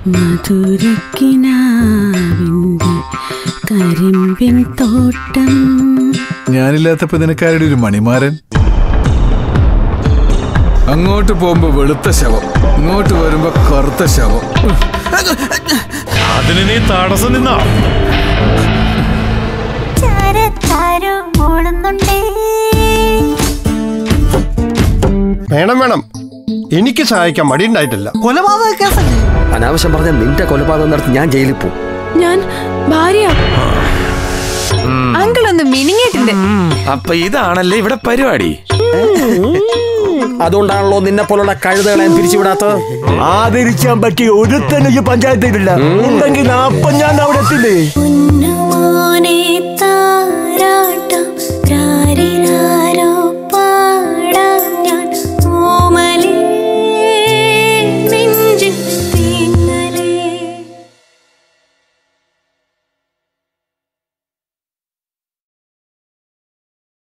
മധുരക്കിനാവിൻ്റെ കരിമ്പിൻ തോട്ടം ഞാനില്ലാത്തപ്പോ നിനക്കാരുടെ ഒരു മണിമാരൻ അങ്ങോട്ട് പോകുമ്പോ വെളുത്ത ശവം ഇങ്ങോട്ട് വരുമ്പോ കറുത്ത ശവം അതിന് നീ തടസ്സം നിന്നാ ചാരത്താരും ഓടുന്നുണ്ടേ വേണം വേണം എനിക്ക് സഹായിക്കാൻ മടിയുണ്ടായിട്ടില്ല കൊലപാതക കേസല്ലേ അനാവശ്യം പറഞ്ഞ നിന്റെ കൊലപാതകം നടത്തി ഞാൻ ജയിലിൽ പോകും ഞാൻ ഭാര്യ അങ്കിൾ ഒന്ന് മിനിങ്ങിയിട്ടുണ്ട് അപ്പൊ ഇതാണല്ലേ ഇവിടെ പരിപാടി അതുകൊണ്ടാണല്ലോ നിന്നെ പോലുള്ള കഴുതകളെ ഞാൻ പിരിച്ചുവിടാത്തത് ആദരിക്കാൻ പറ്റിയ ഒരുത്തനും ഈ പഞ്ചായത്തിലില്ല ഉണ്ടെങ്കിൽ അപ്പം ഞാൻ അവിടെ എത്തില്ലേ പൊന്നുമോനെ താരാട്ടം രാരിരാ